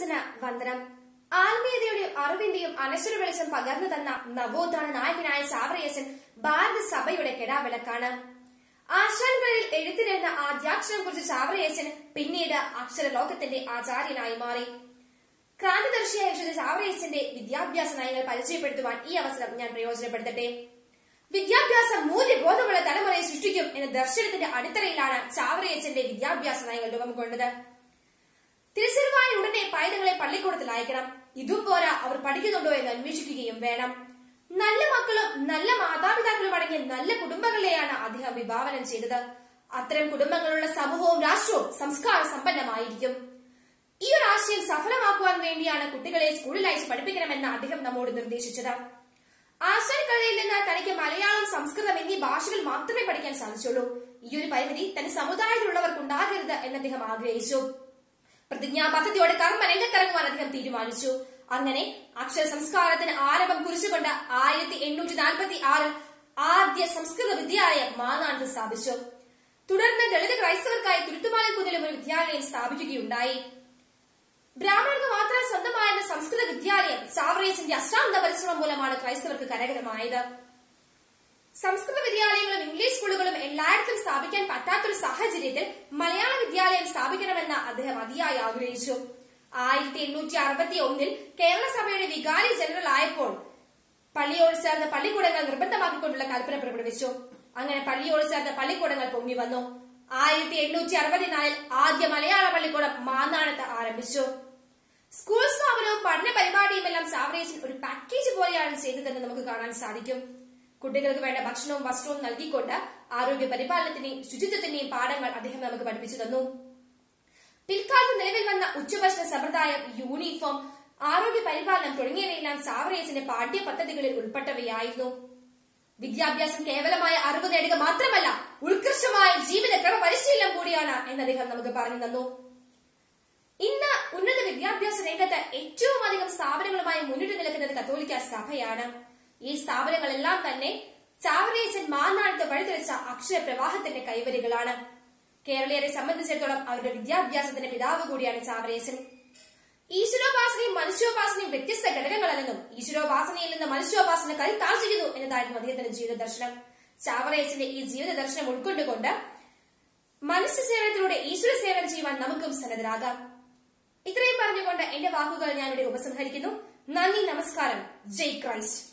അച്ഛന് വന്ദനം ആത്മീയതയുടെയും അറിവിന്റെയും അനശ്വര വെളിച്ചം പകർന്നു തന്ന നവോത്ഥാന നായകനായ ചാവറയച്ചൻ ഭാരത സഭയുടെ കെടാവിളക്കാണ് ആശാൻകളിൽ എഴുത്തിലിരുന്ന ആദ്യാക്ഷരം കുറിച്ച് ചാവറയച്ചൻ പിന്നീട് അക്ഷരലോകത്തിന്റെ ആചാര്യനായി മാറി ക്രാന്തിദർശിയായ വിശുദ്ധ ചാവറയച്ചന്റെ വിദ്യാഭ്യാസ നയങ്ങൾ പരിചയപ്പെടുത്തുവാൻ ഈ അവസരം ഞാൻ പ്രയോജനപ്പെടുത്തട്ടെ വിദ്യാഭ്യാസം മൂല്യബോധമുള്ള തലമുറയെ സൃഷ്ടിക്കും എന്ന ദർശനത്തിന്റെ അടിത്തറയിലാണ് ചാവറയച്ചന്റെ വിദ്യാഭ്യാസ നയങ്ങൾ രൂപം കൊണ്ടത് തിരിച്ചറിവായ ഉടനെ പൈതങ്ങളെ പള്ളിക്കൂടത്തിൽ അയക്കണം ഇതും പോരാ അവർ പഠിക്കുന്നുണ്ടോ എന്ന് അന്വേഷിക്കുകയും വേണം നല്ല മക്കളും നല്ല മാതാപിതാക്കളും അടങ്ങിയ നല്ല കുടുംബങ്ങളെയാണ് അദ്ദേഹം വിഭാവനം ചെയ്തത് അത്തരം കുടുംബങ്ങളുള്ള സമൂഹവും രാഷ്ട്രവും സംസ്കാര സമ്പന്നമായിരിക്കും ഈ ഒരു ആശയം സഫലമാക്കുവാൻ വേണ്ടിയാണ് കുട്ടികളെ സ്കൂളിൽ അയച്ച് പഠിപ്പിക്കണമെന്ന് അദ്ദേഹം നമ്മോട് നിർദ്ദേശിച്ചത് ആശാൻ കളിയിൽ നിന്ന് തനിക്ക് മലയാളം സംസ്കൃതം എന്നീ ഭാഷകൾ മാത്രമേ പഠിക്കാൻ സാധിച്ചുള്ളൂ ഈ ഒരു പരിമിതി തന്റെ സമുദായത്തിലുള്ളവർക്ക് ഉണ്ടാകരുത് എന്ന് അദ്ദേഹം ആഗ്രഹിച്ചു പ്രതിജ്ഞാ പദ്ധതിയോടെ കർമ്മ രംഗത്തിറങ്ങുവാൻ അദ്ദേഹം തീരുമാനിച്ചു അങ്ങനെ അക്ഷര സംസ്കാരത്തിന് ആരംഭം കുറിച്ചുകൊണ്ട് ആയിരത്തി എണ്ണൂറ്റി നാൽപ്പത്തി ആറിൽ ആദ്യ സംസ്കൃത വിദ്യാലയം മാനാണ്ട് സ്ഥാപിച്ചു തുടർന്ന് ദളിത് ക്രൈസ്തവർക്കായി തുരുത്തുമാലക്കുന്നിലും ഒരു വിദ്യാലയം സ്ഥാപിക്കുകയുണ്ടായി ബ്രാഹ്മണർക്ക് മാത്രം സ്വന്തമായിരുന്ന സംസ്കൃത വിദ്യാലയം ചാവറേസിന്റെ അഷ്ടാന്ത പരിശ്രമം മൂലമാണ് ക്രൈസ്തവർക്ക് കരകരമായത് സംസ്കൃത വിദ്യാലയങ്ങളും ഇംഗ്ലീഷ് സ്കൂളുകളും എല്ലായിടത്തും സ്ഥാപിക്കാൻ പറ്റാത്തൊരു സാഹചര്യത്തിൽ മലയാള വിദ്യാലയം സ്ഥാപിക്കണമെന്ന് അദ്ദേഹം അതിയായി ആഗ്രഹിച്ചു ആയിരത്തി എണ്ണൂറ്റി അറുപത്തി ഒന്നിൽ കേരള സഭയുടെ വികാരി ജനറൽ ആയപ്പോൾ പള്ളിയോട് ചേർന്ന പള്ളിക്കൂടങ്ങൾ നിർബന്ധമാക്കിക്കൊണ്ടുള്ള കൽപ്പന പുറപ്പെടുവിച്ചു അങ്ങനെ പള്ളിയോട് ചേർന്ന പള്ളിക്കൂടങ്ങൾ പൊങ്ങി വന്നു ആയിരത്തി എണ്ണൂറ്റി അറുപത്തിനാലിൽ ആദ്യ മലയാള പള്ളിക്കൂടം മാന്നാണത്ത് ആരംഭിച്ചു സ്കൂൾ സ്ഥാപനവും പഠന പരിപാടിയും എല്ലാം സാവറേജൻ ഒരു പാക്കേജ് പോലെയാണ് ചെയ്തതെന്ന് നമുക്ക് കാണാൻ സാധിക്കും കുട്ടികൾക്ക് വേണ്ട ഭക്ഷണവും വസ്ത്രവും നൽകിക്കൊണ്ട് ആരോഗ്യ പരിപാലനത്തിന്റെയും ശുചിത്വത്തിന്റെയും പാഠങ്ങൾ അദ്ദേഹം നമുക്ക് പഠിപ്പിച്ചു തന്നു പിൽക്കാലത്ത് നിലവിൽ വന്ന ഉച്ചഭക്ഷണ സമ്പ്രദായം യൂണിഫോം ആരോഗ്യ പരിപാലനം തുടങ്ങിയവയെല്ലാം സാവറേജിന്റെ പാഠ്യ പദ്ധതികളിൽ ഉൾപ്പെട്ടവയായിരുന്നു വിദ്യാഭ്യാസം കേവലമായ അറിവ് നേടുക മാത്രമല്ല ഉത്കൃഷ്ടമായ ജീവിത ക്രമ പരിശീലനം കൂടിയാണ് എന്ന് അദ്ദേഹം നമുക്ക് പറഞ്ഞു തന്നു ഇന്ന് ഉന്നത വിദ്യാഭ്യാസ രംഗത്ത് ഏറ്റവും അധികം സ്ഥാപനങ്ങളുമായി മുന്നിട്ട് നിൽക്കുന്നത് കത്തോലിക്ക സഭയാണ് ഈ സ്ഥാപനങ്ങളെല്ലാം തന്നെ ചാവറേച്ചൻ മാനാടുത്ത് വഴിതെളിച്ച അക്ഷര പ്രവാഹത്തിന്റെ കൈവരികളാണ് കേരളീയരെ സംബന്ധിച്ചിടത്തോളം അവരുടെ വിദ്യാഭ്യാസത്തിന്റെ പിതാവ് കൂടിയാണ് ചാവറേച്ചൻ ഈശ്വരോപാസനയും മനുഷ്യോപാസനയും വ്യത്യസ്ത ഘടകങ്ങളല്ലെന്നും ഈശ്വരോപാസനയിൽ നിന്ന് മനുഷ്യോപാസന കരുത്താർജിക്കുന്നു എന്നതായിരുന്നു അദ്ദേഹത്തിന്റെ ജീവിത ദർശനം ചാവറേച്ചന്റെ ഈ ജീവിത ദർശനം ഉൾക്കൊണ്ടുകൊണ്ട് മനുഷ്യ സേവനത്തിലൂടെ ഈശ്വര സേവനം ചെയ്യുവാൻ നമുക്കും സന്നദ്ധരാകാം ഇത്രയും പറഞ്ഞുകൊണ്ട് എന്റെ വാക്കുകൾ ഞാനിവിടെ ഉപസംഹരിക്കുന്നു നന്ദി നമസ്കാരം ജയ് ക്രൈസ്റ്റ്